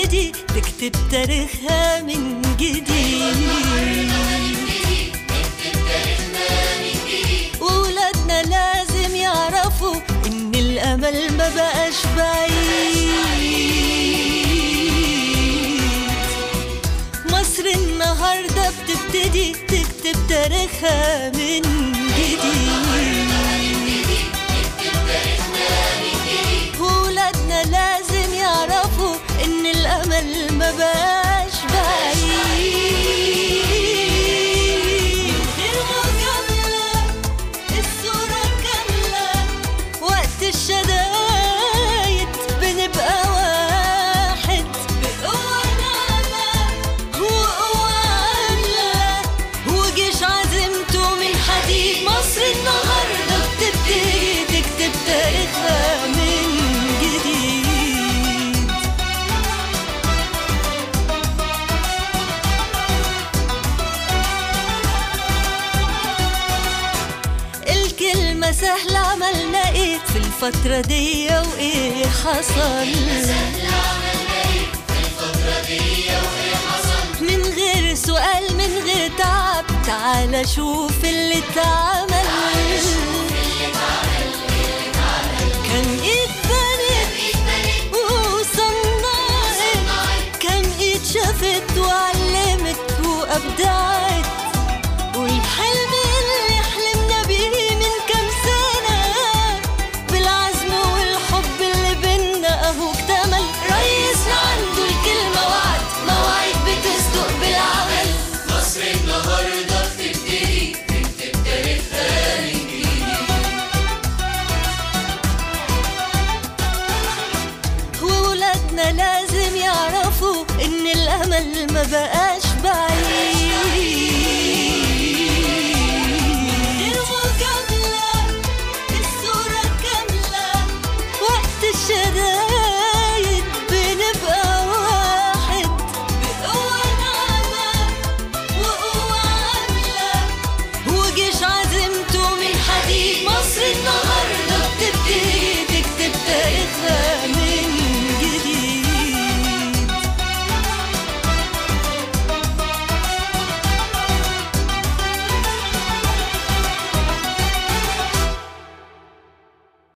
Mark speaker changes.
Speaker 1: بتبتدي تكتب تاريخها من جديد وولادنا لازم يعرفوا إن الأمل ما بقاش بعيد مصر النهاردة بتبتدي تكتب تاريخها من جديد ولادنا لازم يعرفوا إن الأمل ما بقاش بعيد غير مجاملة الصورة كاملة وقت الشدايد بنبقى واحد بقوة ناعمة وقوة عاملة وجيش عزيمته من حديد مصر النهاردة بتبتدي تكتب تاريخها من جديد الكلمة سهلة عملنا ايه في الفترة دي وايه حصل من غير سؤال من غير تعب تعال شوف اللي اتعمل